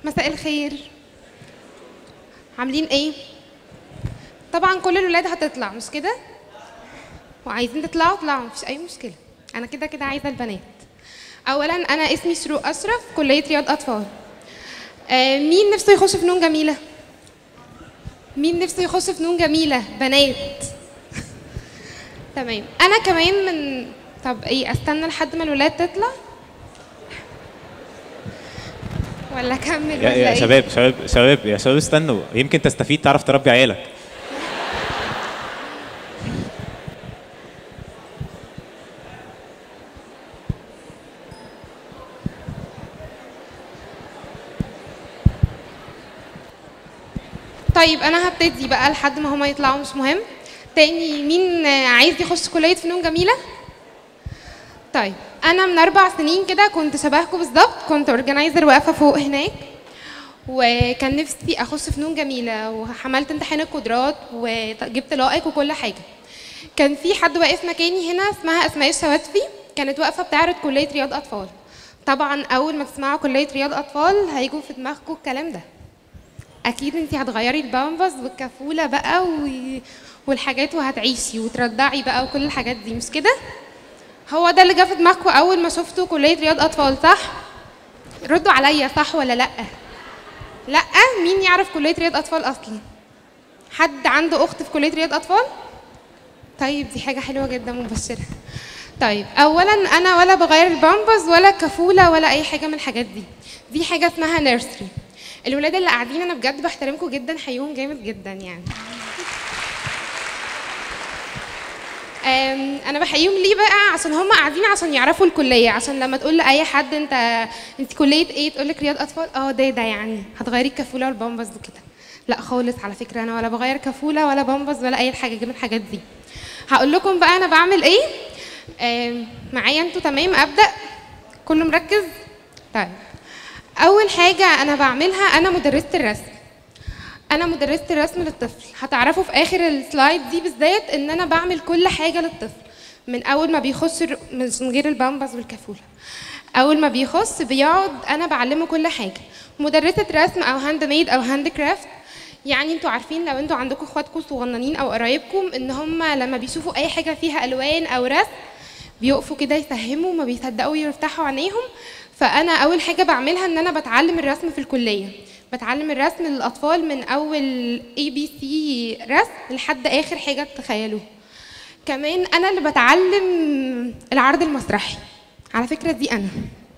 مساء الخير عاملين ايه طبعا كل الولاد هتطلع مش كده وعايزين تطلعوا طلعوا مفيش اي مشكله انا كده كده عايزه البنات اولا انا اسمي شروق اشرف كليه رياض اطفال آه مين نفسه يخش فنون جميله مين نفسه يخش فنون جميله بنات تمام انا كمان من طب ايه استنى لحد ما الولاد تطلع ولا اكمل يا, ولا يا إيه؟ شباب شباب شباب يا شباب استنوا يمكن تستفيد تعرف تربي عيالك طيب انا هبتدي بقى لحد ما هما يطلعوا مش مهم تاني مين آه، عايز يخش كليه فنون جميله طيب انا من اربع سنين كده كنت شبهكم بالظبط كنت اورجنايزر واقفه فوق هناك وكان نفسي اخش فنون جميله وحملت امتحان القدرات وجبت لائق وكل حاجه كان في حد واقف مكاني هنا اسمها اسماء الشواتفي كانت واقفه بتعرض كليه رياض اطفال طبعا اول ما تسمعوا كليه رياض اطفال هيجوا في دماغكم الكلام ده اكيد انت هتغيري البامبرز والكفوله بقى و... والحاجات وهتعيشي وترضعي بقى وكل الحاجات دي مش كده هو ده اللي جه في دماغكم اول ما شفتوا كليه رياض اطفال صح ردوا عليا صح ولا لا لا مين يعرف كليه رياض اطفال اصلا حد عنده اخت في كليه رياض اطفال طيب دي حاجه حلوه جدا مبشره طيب اولا انا ولا بغير البامبرز ولا كفوله ولا اي حاجه من الحاجات دي دي حاجه اسمها نيرسري الولاد اللي قاعدين انا بجد بحترمكم جدا حيهم جامد جدا يعني أم، انا بحييهم ليه بقى عشان هم قاعدين عشان يعرفوا الكليه عشان لما تقول لاي حد انت انت كليه ايه تقول لك رياض اطفال اه ده ده يعني هتغيري الكفوله والبامبرز وكده لا خالص على فكره انا ولا بغير كفوله ولا بامبرز ولا اي حاجه من الحاجات دي هقول لكم بقى انا بعمل ايه أم، معايا انتوا تمام ابدا كله مركز طيب اول حاجه انا بعملها انا مدرسه الرسم انا مدرسه الرسم للطفل هتعرفوا في اخر السلايد دي بالذات ان انا بعمل كل حاجه للطفل من اول ما بيخش الر- من غير البامبز والكفوله اول ما بيخش بيقعد انا بعلمه كل حاجه مدرسه رسم او هاند ميد او هاند كرافت يعني انتوا عارفين لو انتوا عندكم اخواتكم صغننين او قرايبكم ان هم لما بيشوفوا اي حاجه فيها الوان او رسم بيقفوا كده يفهموا ما بيصدقوا يفتحوا عينيهم فانا اول حاجه بعملها ان انا بتعلم الرسم في الكليه بتعلم الرسم للاطفال من اول اي بي سي رسم لحد اخر حاجه تتخيلوها كمان انا اللي بتعلم العرض المسرحي على فكره دي انا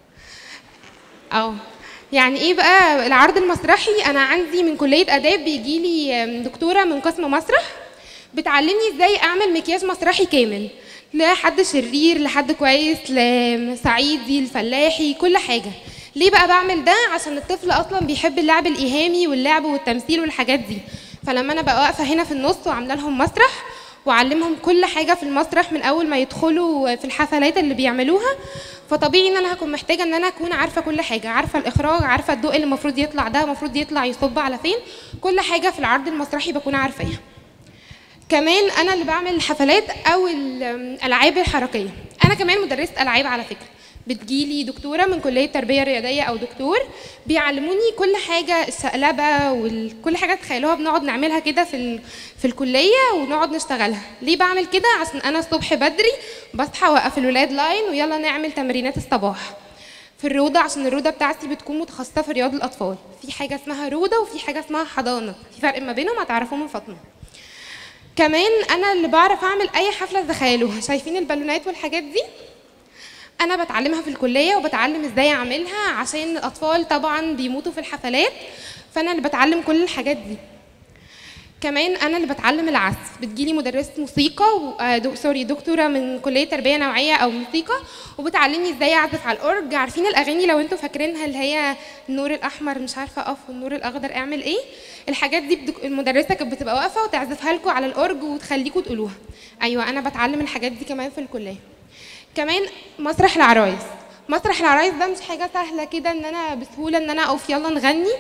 اه يعني ايه بقى العرض المسرحي انا عندي من كليه اداب بيجي لي دكتوره من قسم مسرح بتعلمني ازاي اعمل مكياج مسرحي كامل لحد شرير لحد كويس لصعيدي الفلاحي كل حاجه ليه بقى بعمل ده عشان الطفل اصلا بيحب اللعب الايهامي واللعب والتمثيل والحاجات دي فلما انا بقى واقفه هنا في النص وعامله لهم مسرح واعلمهم كل حاجه في المسرح من اول ما يدخلوا في الحفلات اللي بيعملوها فطبيعي ان انا هكون محتاجه ان انا اكون عارفه كل حاجه عارفه الاخراج عارفه الضوء اللي المفروض يطلع ده المفروض يطلع يصب على فين كل حاجه في العرض المسرحي بكون عارفاها كمان انا اللي بعمل الحفلات او الالعاب الحركيه انا كمان مدرسه العاب على فكره بتجيلي دكتوره من كليه تربيه رياضيه او دكتور بيعلموني كل حاجه الشقلبه وكل حاجه تخيلوها بنقعد نعملها كده في ال... في الكليه ونقعد نشتغلها ليه بعمل كده عشان انا الصبح بدري بصحى اوقف الولاد لاين ويلا نعمل تمرينات الصباح في الروضه عشان الروضه بتاعتي بتكون متخصصه في رياض الاطفال في حاجه اسمها روضه وفي حاجه اسمها حضانه في فرق ما بينهم هتعرفوه من فاطمه كمان انا اللي بعرف اعمل اي حفله تخيلوها شايفين البالونات والحاجات دي انا بتعلمها في الكليه وبتعلم ازاي اعملها عشان الاطفال طبعا بيموتوا في الحفلات فانا اللي بتعلم كل الحاجات دي كمان انا اللي بتعلم العزف بتجيلي مدرسه موسيقى و... آه دو... سوري دكتوره من كليه تربيه نوعيه او موسيقى وبتعلمني ازاي اعزف على الاورج عارفين الاغاني لو انتوا فاكرينها اللي هي النور الاحمر مش عارفه اقف والنور الاخضر اعمل ايه الحاجات دي بدك... المدرسه كانت بتبقى واقفه وتعزفها لكم على الاورج وتخليكم تقولوها ايوه انا بتعلم الحاجات دي كمان في الكليه كمان مسرح العرايس مسرح العرايس ده مش حاجه سهله كده ان انا بسهوله ان انا اقف يلا نغني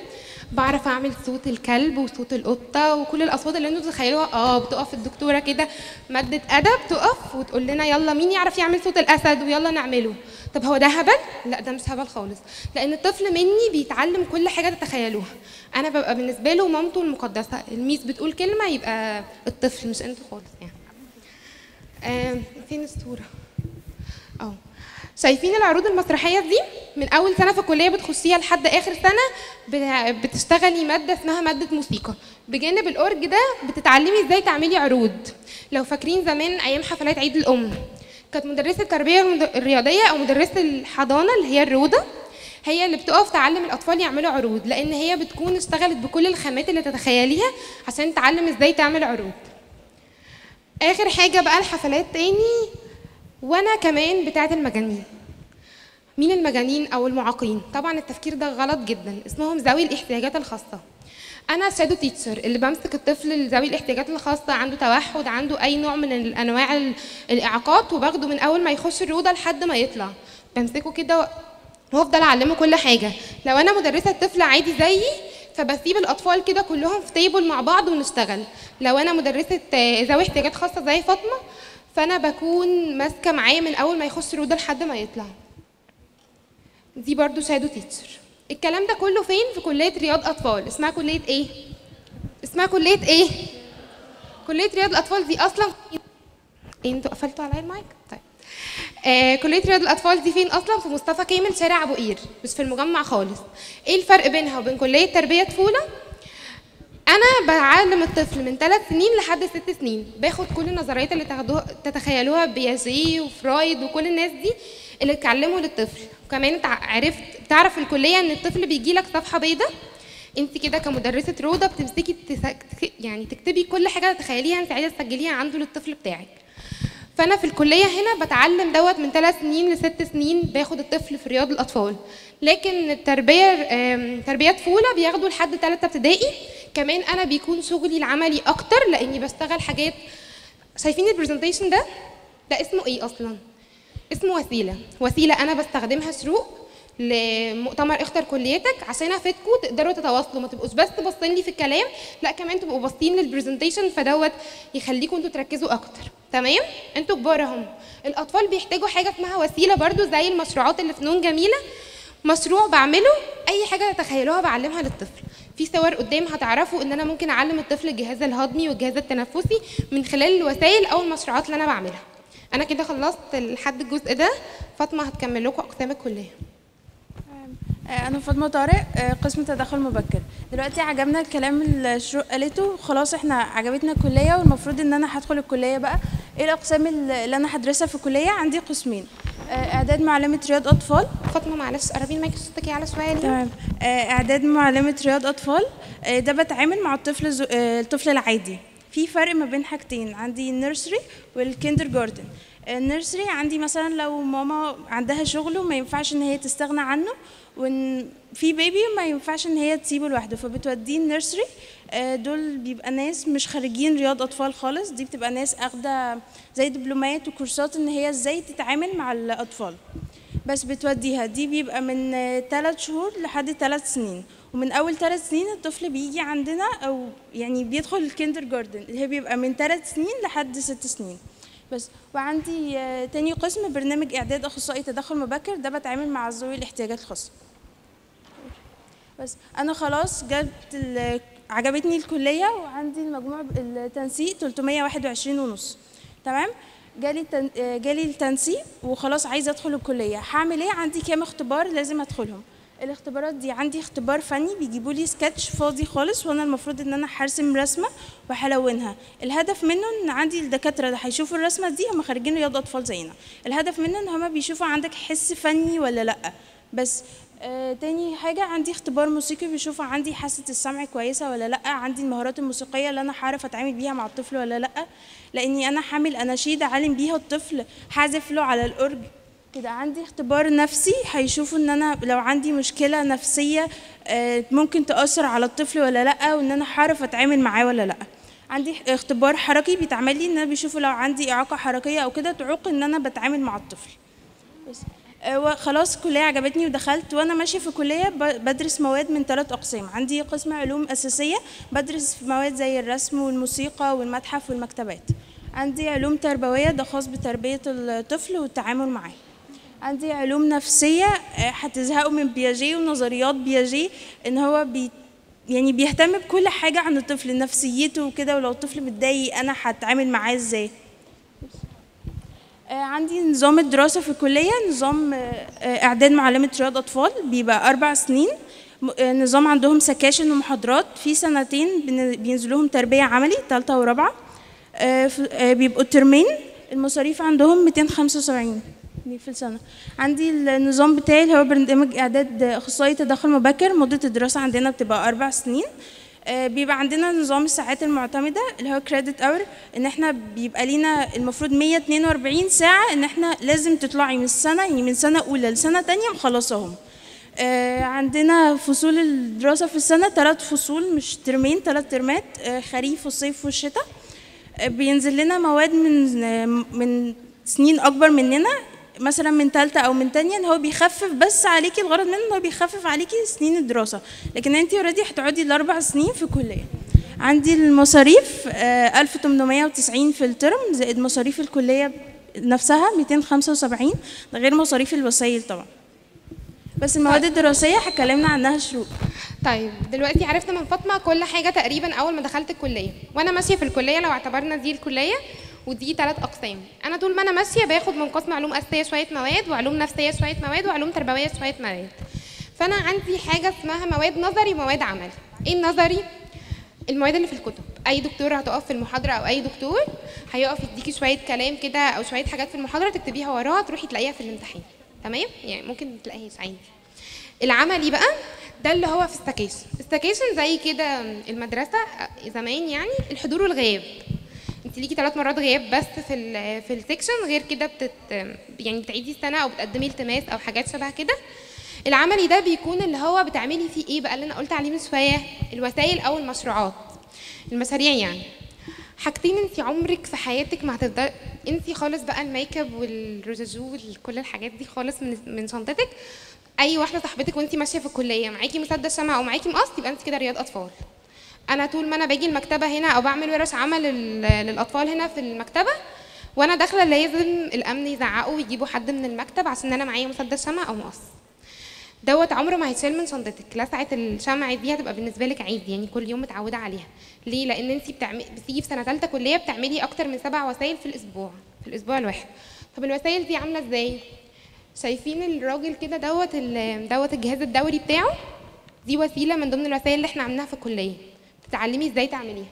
بعرف اعمل صوت الكلب وصوت القطه وكل الاصوات اللي انتوا تتخيلوها اه بتقف الدكتوره كده ماده ادب تقف وتقول لنا يلا مين يعرف يعمل صوت الاسد ويلا نعمله طب هو ده هبل لا ده مش هبل خالص لان الطفل مني بيتعلم كل حاجه تتخيلوها انا ببقى بالنسبه له مامته المقدسه الميس بتقول كلمه يبقى الطفل مش انتوا خالص يعني آه فين الصوره اه شايفين العروض المسرحيه دي من اول سنه في الكليه بتخشيها لحد اخر سنه بت- بتشتغلي ماده اسمها ماده موسيقى بجانب الاورج ده بتتعلمي ازاي تعملي عروض لو فاكرين زمان ايام حفلات عيد الام كانت مدرسه التربيه المد- الرياضيه او مدرسه الحضانه اللي هي الروضه هي اللي بتقف تعلم الاطفال يعملوا عروض لان هي بتكون اشتغلت بكل الخامات اللي تتخيليها عشان تعلم ازاي تعمل عروض اخر حاجه بقى الحفلات تاني وانا كمان بتاعه المجانين مين المجانين او المعاقين طبعا التفكير ده غلط جدا اسمهم ذوي الاحتياجات الخاصه انا شادو تيتشر اللي بمسك الطفل ذوي الاحتياجات الخاصه عنده توحد عنده اي نوع من انواع ال- الاعاقات وباخده من اول ما يخش الروضه لحد ما يطلع بمسكه كده وافضل اعلمه كل حاجه لو انا مدرسه طفل عادي زيي فبسيب الاطفال كده كلهم في تيبل مع بعض ونشتغل لو انا مدرسه آه، ذوي احتياجات خاصه زي فاطمه فانا بكون ماسكه معاه من اول ما يخش الروضه لحد ما يطلع دي برضو شادو تيتشر الكلام ده كله فين في كليه رياض اطفال اسمها كليه ايه اسمها كليه ايه كليه رياض الاطفال دي اصلا إيه انتوا قفلتوا عليا المايك طيب آه كليه رياض الاطفال دي فين اصلا في مصطفى كامل شارع ابو قير مش في المجمع خالص ايه الفرق بينها وبين كليه تربيه طفوله انا بعلم الطفل من ثلاث سنين لحد ست سنين باخد كل النظريات اللي تاخدوها تتخيلوها بياجي وفرايد وكل الناس دي اللي اتعلموا للطفل وكمان تع- عرفت تعرف الكليه ان الطفل بيجي لك صفحه بيضاء انت كده كمدرسه روضه بتمسكي تس- يعني تكتبي كل حاجه تتخيليها انت عايزه تسجليها عنده للطفل بتاعك فانا في الكليه هنا بتعلم دوت من ثلاث سنين لست سنين باخد الطفل في رياض الاطفال لكن التربيه آم، تربيه طفوله بياخدوا لحد ثالثه ابتدائي كمان انا بيكون شغلي العملي اكتر لاني بشتغل حاجات شايفين البرزنتيشن ده ده اسمه ايه اصلا اسمه وسيله وسيله انا بستخدمها شروق لمؤتمر اختر كليتك عشان افيدكم تقدروا تتواصلوا ما تبقوش بس باصين لي في الكلام لا كمان تبقوا باصين للبرزنتيشن فدوت يخليكم انتوا تركزوا اكتر تمام انتوا كبار اهم الاطفال بيحتاجوا حاجه اسمها وسيله برضو زي المشروعات اللي فنون جميله مشروع بعمله اي حاجه تتخيلوها بعلمها للطفل في صور قدام هتعرفوا ان انا ممكن اعلم الطفل الجهاز الهضمي والجهاز التنفسي من خلال الوسائل او المشروعات اللي انا بعملها انا كده خلصت لحد الجزء ده فاطمه هتكمل لكم اقسام الكليه آه، أنا فاطمة طارق آه، قسم تدخل مبكر دلوقتي عجبنا الكلام اللي شروق قالته خلاص احنا عجبتنا الكلية والمفروض ان انا هدخل الكلية بقى ايه الأقسام اللي اللي انا هدرسها في الكلية عندي قسمين آه، إعداد معلمة رياض أطفال فاطمه معلش قربي المايك صوتك على شويه ليه؟ تمام آه، إعداد معلمة رياض أطفال آه، ده بتعامل مع الطفل الز- آه، الطفل العادي في فرق ما بين حاجتين عندي النيرسري والكيندر جاردن النيرسري عندي مثلا لو ماما عندها شغل وما ينفعش ان هي تستغنى عنه وان في بيبي ما ينفعش ان هي تسيبه لوحده فبتوديه النيرسري آه، دول بيبقى ناس مش خارجين رياض اطفال خالص دي بتبقى ناس اخده زي دبلومات وكورسات ان هي ازاي تتعامل مع الاطفال بس بتوديها دي بيبقى من ثلاث شهور لحد ثلاث سنين ومن اول ثلاث سنين الطفل بيجي عندنا او يعني بيدخل الكيندر جاردن اللي هي بيبقى من ثلاث سنين لحد ست سنين بس وعندي آه، تاني قسم برنامج اعداد اخصائي تدخل مبكر ده بتعامل مع ذوي الاحتياجات الخاصه بس انا خلاص جبت ال- عجبتني الكليه وعندي المجموع ب- التنسيق 321 ونص تمام جالي التن... آه، جالي التنسيق وخلاص عايزه ادخل الكليه هعمل ايه عندي كام اختبار لازم ادخلهم الاختبارات دي عندي اختبار فني بيجيبوا لي سكتش فاضي خالص وانا المفروض ان انا هرسم رسمه وهلونها الهدف منه ان عندي الدكاتره اللي هيشوفوا الرسمه دي هم خارجين رياض اطفال زينا الهدف منه ان هم بيشوفوا عندك حس فني ولا لا بس آه تاني حاجة عندي اختبار موسيقي بيشوفوا عندي حاسة السمع كويسة ولا لأ عندي المهارات الموسيقية اللي أنا هعرف أتعامل بيها مع الطفل ولا لأ لأني أنا حامل أناشيد أعلم بيها الطفل حازف له على الأورج كده عندي اختبار نفسي هيشوفوا ان انا لو عندي مشكله نفسيه آه، ممكن تاثر على الطفل ولا لا وان انا هعرف اتعامل معاه ولا لا عندي اختبار حركي بيتعمل لي ان انا بيشوفوا لو عندي اعاقه حركيه او كده تعوق ان انا بتعامل مع الطفل بس آه، وخلاص الكلية عجبتني ودخلت وأنا ماشية في الكلية ب- بدرس مواد من ثلاث أقسام عندي قسم علوم أساسية بدرس في مواد زي الرسم والموسيقى والمتحف والمكتبات عندي علوم تربوية ده خاص بتربية الطفل والتعامل معاه عندي علوم نفسية آه، هتزهقوا من بياجي ونظريات بياجي إن هو بي يعني بيهتم بكل حاجة عن الطفل نفسيته وكده ولو الطفل متضايق أنا هتعامل معاه إزاي آه، عندي نظام الدراسة في الكلية نظام آه، آه، إعداد معلمة رياض أطفال بيبقى أربع سنين م- آه، نظام عندهم سكاشن ومحاضرات في سنتين بن- بينزلوهم تربية عملي تالتة ورابعة آه، ف- آه، بيبقوا ترمين المصاريف عندهم 275 جنيه في السنة عندي النظام بتاعي اللي هو برنامج إعداد أخصائي تدخل مبكر مدة الدراسة عندنا بتبقى أربع سنين آه، بيبقى عندنا نظام الساعات المعتمدة اللي هو كريدت اور ان احنا بيبقى لينا المفروض 142 ساعة ان احنا لازم تطلعي من السنة يعني من سنة أولى لسنة تانية مخلصاهم آه، عندنا فصول الدراسة في السنة ثلاث فصول مش ترمين ثلاث ترمات آه، خريف والصيف والشتاء آه، بينزل لنا مواد من آه، من سنين أكبر مننا مثلا من تالتة او من تانية ان هو بيخفف بس عليكي الغرض منه ان هو بيخفف عليكي سنين الدراسة لكن انت اوريدي هتقعدي الاربع سنين في كلية عندي المصاريف آه، 1890 في الترم زائد مصاريف الكلية نفسها 275 ده غير مصاريف الوسائل طبعا بس المواد الدراسية هكلمنا عنها شروق طيب دلوقتي عرفنا من فاطمه كل حاجه تقريبا اول ما دخلت الكليه وانا ماشيه في الكليه لو اعتبرنا دي الكليه ودي ثلاث اقسام انا طول ما انا ماشيه باخد من قسم علوم اساسيه شويه مواد وعلوم نفسيه شويه مواد وعلوم تربويه شويه مواد فانا عندي حاجه اسمها مواد نظري ومواد عملي ايه النظري المواد اللي في الكتب اي دكتور هتقف في المحاضره او اي دكتور هيقف يديكي شويه كلام كده او شويه حاجات في المحاضره تكتبيها وراها تروحي تلاقيها في الامتحان تمام يعني ممكن ما تلاقيهاش عادي العملي بقى ده اللي هو في السكاشن السكاشن زي كده المدرسه زمان يعني الحضور والغياب انت ليكي ثلاث مرات غياب بس في ال في السكشن غير كده بتت يعني بتعيدي السنه او بتقدمي التماس او حاجات شبه كده العملي ده بيكون اللي هو بتعملي فيه ايه بقى اللي انا قلت عليه من شويه الوسائل او المشروعات المشاريع يعني حاجتين انت عمرك في حياتك ما هتفضل انت خالص بقى الميك اب والرجاجو وكل الحاجات دي خالص من من شنطتك اي واحده صاحبتك وانت ماشيه في الكليه معاكي مسدس شمع او معاكي مقص يبقى انت كده رياض اطفال انا طول ما انا باجي المكتبه هنا او بعمل ورش عمل لل- للاطفال هنا في المكتبه وانا داخله لازم الامن يزعقوا ويجيبوا حد من المكتب عشان انا معايا مسدس شمع او مقص دوت عمره ما هيتشال من شنطتك لسعه الشمع دي هتبقى بالنسبه لك عادي يعني كل يوم متعوده عليها ليه لان انت بتعملي بتيجي في سنه ثالثه كليه بتعملي اكتر من سبع وسائل في الاسبوع في الاسبوع الواحد طب الوسائل دي عامله ازاي شايفين الراجل كده دوت ال- دوت الجهاز الدوري بتاعه دي وسيله من ضمن الوسائل اللي احنا عاملينها في الكليه بتتعلمي ازاي تعمليها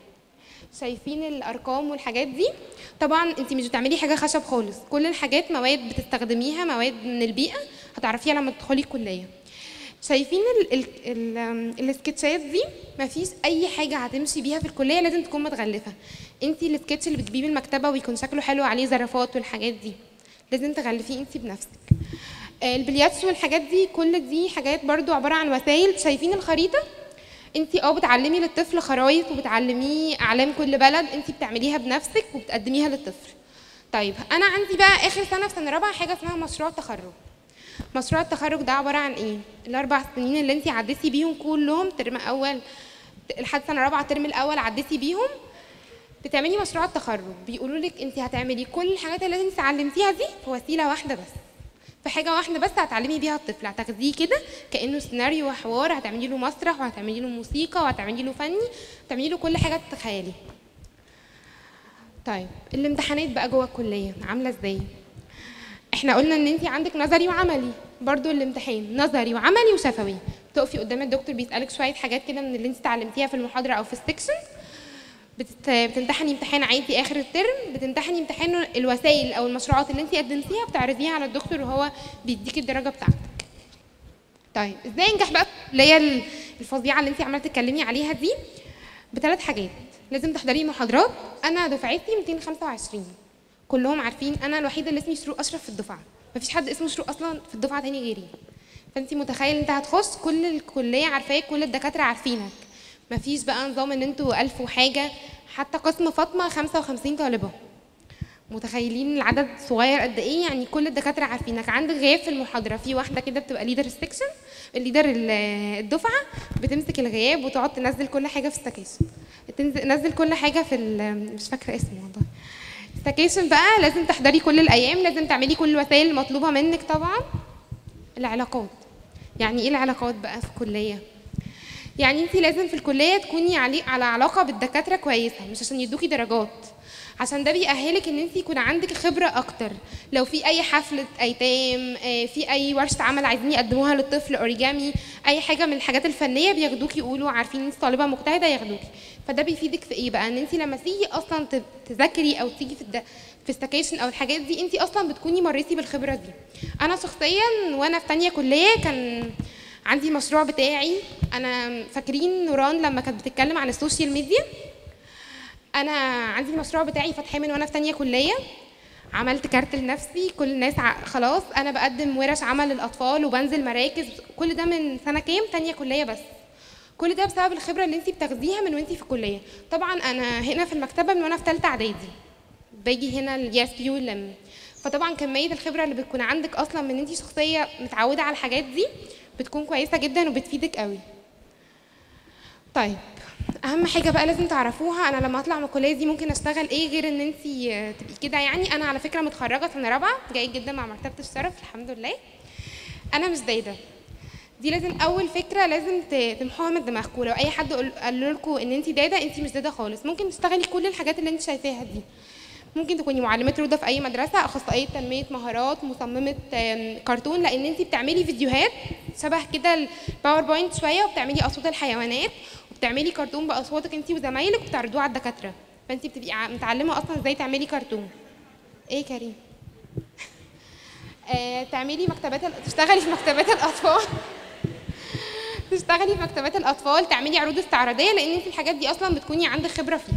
شايفين الارقام والحاجات دي طبعا انت مش بتعملي حاجه خشب خالص كل الحاجات مواد بتستخدميها مواد من البيئه هتعرفيها لما تدخلي الكليه شايفين ال ال ال السكتشات دي مفيش اي حاجه هتمشي بيها في الكليه لازم تكون متغلفه انت السكتش اللي بتجيبيه من المكتبه ويكون شكله حلو عليه زرافات والحاجات دي لازم تغلفيه انت بنفسك آه، البلياتش والحاجات دي كل دي حاجات برضو عباره عن وسائل شايفين الخريطه انت اه بتعلمي للطفل خرايط وبتعلميه اعلام كل بلد انت بتعمليها بنفسك وبتقدميها للطفل طيب انا عندي بقى اخر سنه في سنه رابعه حاجه اسمها مشروع تخرج مشروع التخرج ده عباره عن ايه الاربع سنين اللي انت عديتي بيهم كلهم ترم اول لحد سنه رابعه الترم الاول عديتي بيهم بتعملي مشروع التخرج بيقولوا لك انت هتعملي كل الحاجات اللي انت اتعلمتيها دي في وسيله واحده بس في حاجه واحده بس هتعلمي بيها الطفل هتاخديه كده كانه سيناريو وحوار هتعملي له مسرح وهتعملي له موسيقى وهتعملي له فني هتعملي له كل حاجه تتخيلي طيب الامتحانات بقى جوه الكليه عامله ازاي احنا قلنا ان انت عندك نظري وعملي برضو الامتحان نظري وعملي وشفوي تقفي قدام الدكتور بيسالك شويه حاجات كده من اللي انت اتعلمتيها في المحاضره او في السكشن بتت... بتمتحني امتحان عادي اخر الترم بتمتحني امتحان الوسائل او المشروعات اللي انت قدمتيها بتعرضيها على الدكتور وهو بيديك الدرجه بتاعتك طيب ازاي انجح بقى اللي هي ال- الفظيعه اللي انت عماله تتكلمي عليها دي بثلاث حاجات لازم تحضري محاضرات انا دفعتي 225 كلهم عارفين انا الوحيده اللي اسمي شروق اشرف في الدفعه مفيش حد اسمه شروق اصلا في الدفعه تاني غيري فانت متخيل انت هتخش كل الكليه عارفاك كل الدكاتره عارفينك مفيش بقى نظام ان انتوا ألف وحاجه حتى قسم فاطمه 55 طالبه متخيلين العدد صغير قد ايه يعني كل الدكاتره عارفينك عندك غياب في المحاضره في واحده كده بتبقى ليدر السكشن الليدر ال- الدفعه بتمسك الغياب وتقعد تنزل كل حاجه في السكاشن تنزل كل حاجه في ال- مش فاكره اسمه والله السكاشن بقى لازم تحضري كل الايام لازم تعملي كل الوسائل المطلوبه منك طبعا العلاقات يعني ايه العلاقات بقى في الكليه يعني انت لازم في الكليه تكوني علي على علاقه بالدكاتره كويسه مش عشان يدوكي درجات عشان ده بيأهلك ان انت يكون عندك خبره اكتر لو في اي حفله ايتام آه، في اي ورشه عمل عايزين يقدموها للطفل اوريجامي اي حاجه من الحاجات الفنيه بياخدوكي يقولوا عارفين ان انت طالبه مجتهده ياخدوكي فده بيفيدك في ايه بقى ان انت لما تيجي اصلا ت- تذاكري او تيجي في الد... في السكاشن او الحاجات دي انت اصلا بتكوني مريتي بالخبره دي انا شخصيا وانا في تانية كليه كان عندي مشروع بتاعي انا فاكرين نوران لما كانت بتتكلم عن السوشيال ميديا انا عندي المشروع بتاعي فاتحاه من وانا في تانية كليه عملت كارت لنفسي كل الناس ع... خلاص انا بقدم ورش عمل للاطفال وبنزل مراكز كل ده من سنه كام تانية كليه بس كل ده بسبب الخبره اللي انت بتاخديها من وانت في الكليه طبعا انا هنا في المكتبه من وانا في ثالثه اعدادي باجي هنا الياس بيو لم فطبعا كميه الخبره اللي بتكون عندك اصلا من انت شخصيه متعوده على الحاجات دي بتكون كويسه جدا وبتفيدك قوي طيب اهم حاجه بقى لازم تعرفوها انا لما اطلع من الكليه دي ممكن اشتغل ايه غير ان انت تبقي كده يعني انا على فكره متخرجه سنه رابعه جيد جدا مع مرتبه الشرف الحمد لله انا مش دايده دي لازم اول فكره لازم ت- تمحوها من دماغكم ولو اي حد قال- قال لكم ان انت داده انت مش داده خالص ممكن تشتغلي كل الحاجات اللي انت شايفاها دي ممكن تكوني معلمه رياضه في اي مدرسه اخصائيه تنميه مهارات مصممه آم، كرتون لان انت بتعملي فيديوهات شبه كده الباوربوينت شويه وبتعملي اصوات الحيوانات وبتعملي كرتون باصواتك انت وزمايلك وبتعرضوه على الدكاتره فانت بتبقي ع- متعلمه اصلا ازاي تعملي كرتون ايه كريم آه، تعملي مكتبات ال- تشتغلي في مكتبات الاطفال تشتغلي في مكتبات الاطفال تعملي عروض استعراضيه لان انت الحاجات دي اصلا بتكوني عندك خبره فيها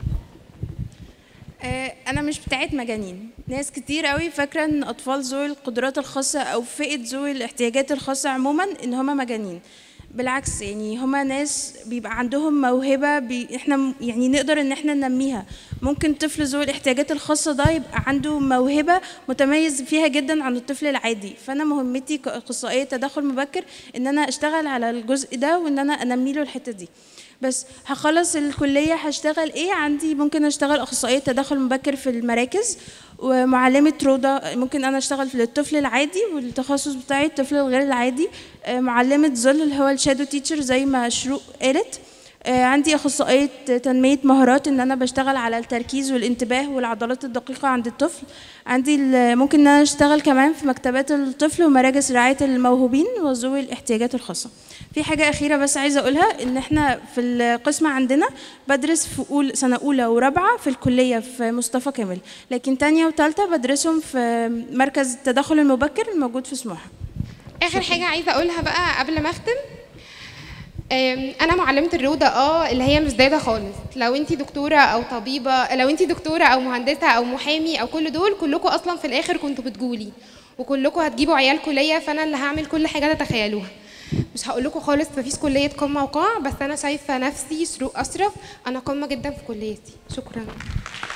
آه، انا مش بتاعت مجانين ناس كتير قوي فاكره ان اطفال ذوي القدرات الخاصه او فئه ذوي الاحتياجات الخاصه عموما ان هما مجانين بالعكس يعني هما ناس بيبقى عندهم موهبه بي احنا م- يعني نقدر ان احنا ننميها ممكن طفل ذوي الاحتياجات الخاصه ده يبقى عنده موهبه متميز فيها جدا عن الطفل العادي فانا مهمتي كاخصائيه تدخل مبكر ان انا اشتغل على الجزء ده وان انا انمي له الحته دي بس هخلص الكلية هشتغل ايه عندي ممكن اشتغل اخصائية تدخل مبكر في المراكز ومعلمة روضة ممكن انا اشتغل في الطفل العادي والتخصص بتاعي الطفل الغير العادي آه، معلمة ظل اللي هو الشادو تيتشر زي ما شروق قالت آه، عندي اخصائيه تنميه مهارات ان انا بشتغل على التركيز والانتباه والعضلات الدقيقه عند الطفل عندي ال- ممكن ان انا اشتغل كمان في مكتبات الطفل ومراكز رعايه الموهوبين وذوي الاحتياجات الخاصه في حاجه اخيره بس عايزه اقولها ان احنا في القسم عندنا بدرس في أول سنه اولى ورابعه في الكليه في مصطفى كامل لكن تانية وتالتة بدرسهم في مركز التدخل المبكر الموجود في سموحه اخر حاجه عايزه اقولها بقى قبل ما اختم أم، انا معلمه الروضه اه اللي هي مش داده خالص لو انت دكتوره او طبيبه لو انت دكتوره او مهندسه او محامي او كل دول كلكم اصلا في الاخر كنتوا بتقولي وكلكم هتجيبوا عيالكم ليا فانا اللي هعمل كل حاجه تتخيلوها مش هقول لكم خالص مفيش كليه قمه وقاع بس انا شايفه نفسي شروق اشرف انا قمه جدا في كليتي شكرا